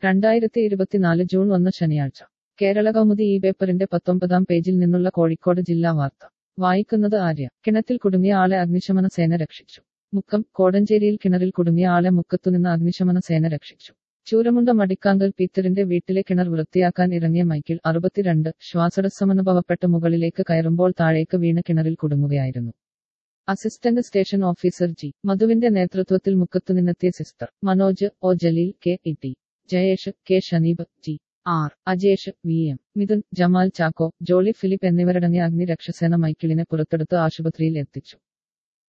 രണ്ടായിരത്തി ഇരുപത്തിനാല് ജൂൺ ഒന്ന് ശനിയാഴ്ച കേരള കൗമുദി ഈ പേപ്പറിന്റെ പത്തൊമ്പതാം പേജിൽ നിന്നുള്ള കോഴിക്കോട് ജില്ലാ വാർത്ത വായിക്കുന്നത് ആര്യ കിണറ്റിൽ കുടുങ്ങിയ ആളെ അഗ്നിശമന സേന രക്ഷിച്ചു മുക്കം കോടഞ്ചേരിയിൽ കിണറിൽ കുടുങ്ങിയ ആളെ മുക്കത്തുനിന്ന് അഗ്നിശമന സേന രക്ഷിച്ചു ചൂരമുണ്ട മടിക്കാങ്കൽ പീറ്ററിന്റെ വീട്ടിലെ കിണർ വൃത്തിയാക്കാൻ ഇറങ്ങിയ മൈക്കിൾ അറുപത്തിരണ്ട് ശ്വാസതടസ്സമനുഭവപ്പെട്ട് മുകളിലേക്ക് കയറുമ്പോൾ താഴേക്ക് വീണ് കിണറിൽ കുടുങ്ങുകയായിരുന്നു അസിസ്റ്റന്റ് സ്റ്റേഷൻ ഓഫീസർ ജി മധുവിന്റെ നേതൃത്വത്തിൽ മുക്കത്തുനിന്നെത്തിയ sister Manoj O Jaleel K E T Jayesh K Shaneeb G R Ajesh V M Mithun Jamal Chacko Jolly Philip എന്നിവരടങ്ങിയ അഗ്നിരക്ഷസേന മൈക്കിളിനെ പുറത്തെടുത്ത് ആശുപത്രിയിൽ എത്തിച്ചു